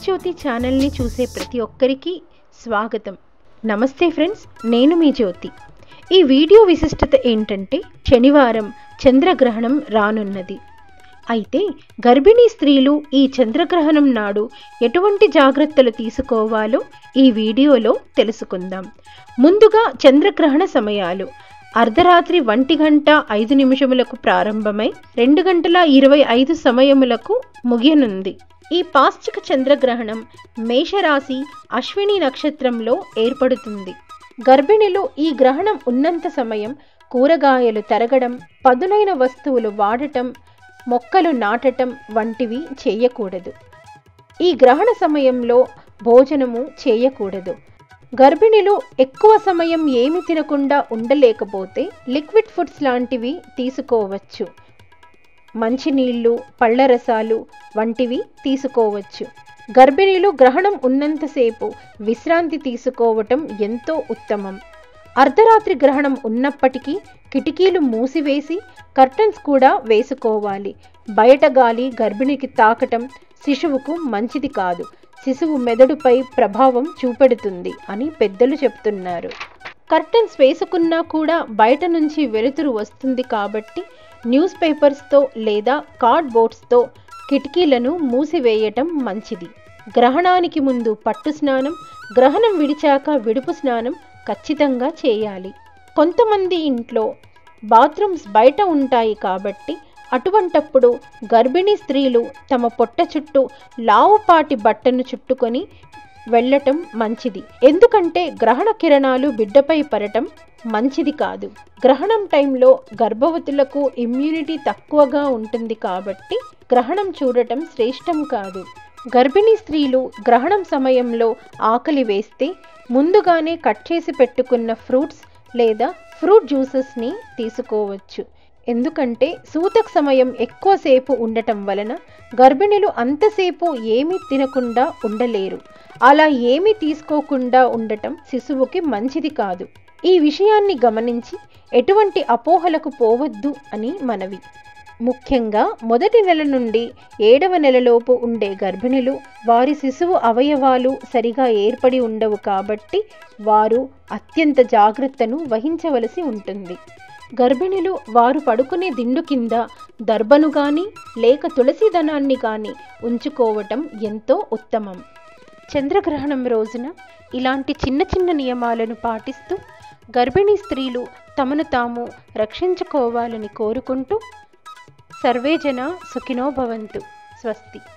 జ్యోతి ఛానల్ని చూసే ప్రతి ఒక్కరికి స్వాగతం నమస్తే ఫ్రెండ్స్ నేను మీ జ్యోతి ఈ వీడియో విశిష్టత ఏంటంటే శనివారం చంద్రగ్రహణం రానున్నది అయితే గర్భిణీ స్త్రీలు ఈ చంద్రగ్రహణం నాడు ఎటువంటి జాగ్రత్తలు తీసుకోవాలో ఈ వీడియోలో తెలుసుకుందాం ముందుగా చంద్రగ్రహణ సమయాలు అర్ధరాత్రి ఒంటి గంట ఐదు నిమిషములకు ప్రారంభమై రెండు గంటల ఇరవై ఐదు సమయములకు ముగియనుంది ఈ పాశ్చిక చంద్రగ్రహణం మేషరాశి అశ్విని నక్షత్రంలో ఏర్పడుతుంది గర్భిణులు ఈ గ్రహణం ఉన్నంత సమయం కూరగాయలు తరగడం పదునైన వస్తువులు వాడటం మొక్కలు నాటటం వంటివి చేయకూడదు ఈ గ్రహణ సమయంలో భోజనము చేయకూడదు గర్భిణులు ఎక్కువ సమయం ఏమి తినకుండా ఉండలేకపోతే లిక్విడ్ ఫుడ్స్ లాంటివి తీసుకోవచ్చు మంచినీళ్ళు పళ్ళ రసాలు వంటివి తీసుకోవచ్చు గర్భిణీలు గ్రహణం ఉన్నంతసేపు విశ్రాంతి తీసుకోవటం ఎంతో ఉత్తమం అర్ధరాత్రి గ్రహణం ఉన్నప్పటికీ కిటికీలు మూసివేసి కర్టన్స్ కూడా వేసుకోవాలి బయట గాలి గర్భిణికి తాకటం శిశువుకు మంచిది కాదు శిశువు మెదడుపై ప్రభావం చూపెడుతుంది అని పెద్దలు చెప్తున్నారు కర్టన్స్ వేసుకున్నా కూడా బయట నుంచి వెలుతురు వస్తుంది కాబట్టి న్యూస్ పేపర్స్తో లేదా కార్డ్బోర్డ్స్తో కిటికీలను మూసివేయటం మంచిది గ్రహణానికి ముందు పట్టు స్నానం గ్రహణం విడిచాక విడుపు స్నానం ఖచ్చితంగా చేయాలి కొంతమంది ఇంట్లో బాత్రూమ్స్ బయట ఉంటాయి కాబట్టి అటువంటప్పుడు గర్భిణీ స్త్రీలు తమ పొట్ట చుట్టూ లావుపాటి బట్టను చుట్టుకొని వెళ్ళటం మంచిది ఎందుకంటే గ్రహణ కిరణాలు బిడ్డపై పడటం మంచిది కాదు గ్రహణం టైంలో గర్భవతులకు ఇమ్యూనిటీ తక్కువగా ఉంటుంది కాబట్టి గ్రహణం చూడటం శ్రేష్టం కాదు గర్భిణీ స్త్రీలు గ్రహణం సమయంలో ఆకలి వేస్తే ముందుగానే కట్ చేసి పెట్టుకున్న ఫ్రూట్స్ లేదా ఫ్రూట్ జ్యూసెస్ని తీసుకోవచ్చు ఎందుకంటే సూతక సమయం ఎక్కువసేపు ఉండటం వలన గర్భిణులు అంతసేపు ఏమీ తినకుండా ఉండలేరు అలా ఏమీ తీసుకోకుండా ఉండటం శిశువుకి మంచిది కాదు ఈ విషయాన్ని గమనించి ఎటువంటి అపోహలకు పోవద్దు అని మనవి ముఖ్యంగా మొదటి నెల నుండి ఏడవ నెలలోపు ఉండే గర్భిణులు వారి శిశువు అవయవాలు సరిగా ఏర్పడి ఉండవు కాబట్టి వారు అత్యంత జాగ్రత్తను వహించవలసి ఉంటుంది గర్భిణులు వారు పడుకునే దిండు కింద దర్భను కానీ లేక తులసి దనాన్ని కానీ ఉంచుకోవటం ఎంతో ఉత్తమం చంద్రగ్రహణం రోజున ఇలాంటి చిన్న చిన్న నియమాలను పాటిస్తూ గర్భిణీ స్త్రీలు తమను తాము రక్షించుకోవాలని కోరుకుంటూ సర్వేజన సుఖినో భవంతు స్వస్తి